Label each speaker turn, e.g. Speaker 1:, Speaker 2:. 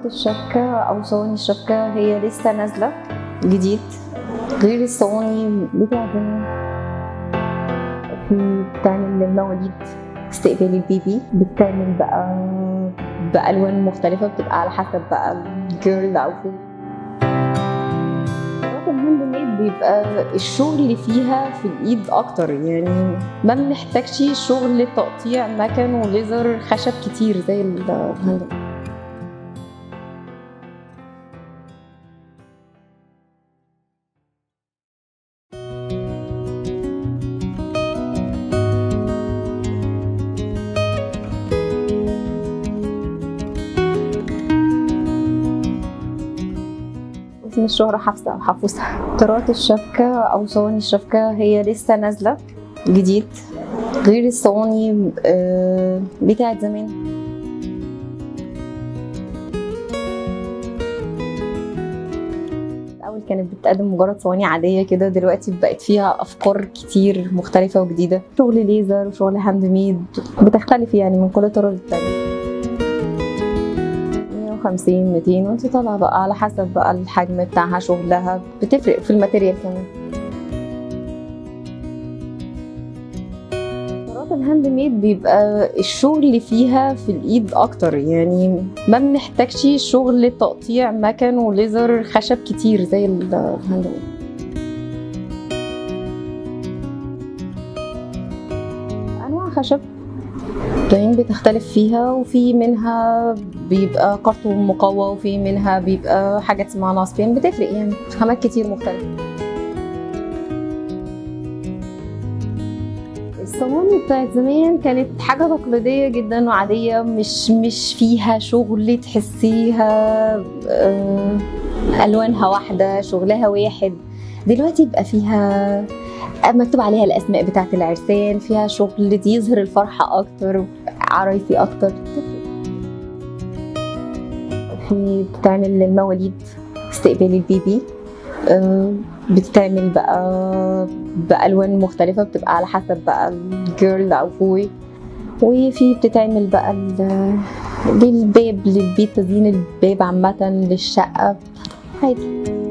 Speaker 1: طرات الشبكة أو صواني الشبكة هي لسه نازلة جديد غير الصواني بتاع زمان في بتعمل للمواليد استقبال البيبي بتعمل بقى بألوان مختلفة بتبقى على حسب بقى الجيرل أو في طرات الهاند ميد بيبقى الشغل اللي فيها في الإيد أكتر يعني ما بنحتاجش شغل تقطيع مكن وليزر خشب كتير زي الهاند ميد اسم الشهرة حفصة أو حفوسة طرات الشبكة أو صواني الشبكة هي لسه نازلة جديد غير الصواني آه، بتاعت زمان الأول كانت بتقدم مجرد صواني عادية كده دلوقتي بقت فيها أفكار كتير مختلفة وجديدة شغل ليزر وشغل هاند ميد بتختلف يعني من كل طرق للتانية 150 200 وانت طالعه بقى على حسب بقى الحجم بتاعها شغلها بتفرق في الماتيريال كمان طرات الهاند ميد بيبقى الشغل اللي فيها في الايد اكتر يعني ما بنحتاجش شغل تقطيع مكن وليزر خشب كتير زي الهاند ميد انواع خشب الدهين بتختلف فيها وفي منها بيبقى كرتون مقوى وفي منها بيبقى حاجات اسمها ناصبين بتفرق يعني خامات كتير مختلفة الصواني بتاعت زمان كانت حاجة تقليدية جدا وعادية مش مش فيها شغل تحسيها آه، ألوانها واحدة شغلها واحد دلوقتي بقى فيها مكتوب عليها الاسماء بتاعت العرسان فيها شغل دي يظهر الفرحه اكتر عرايسي اكتر في بتعمل للمواليد استقبال البيبي آه، بتتعمل بقى بألوان مختلفة بتبقى على حسب بقى الجيرل أو بوي وفي بتتعمل بقى ال- للباب للبيت تزيين الباب عامة للشقة عادي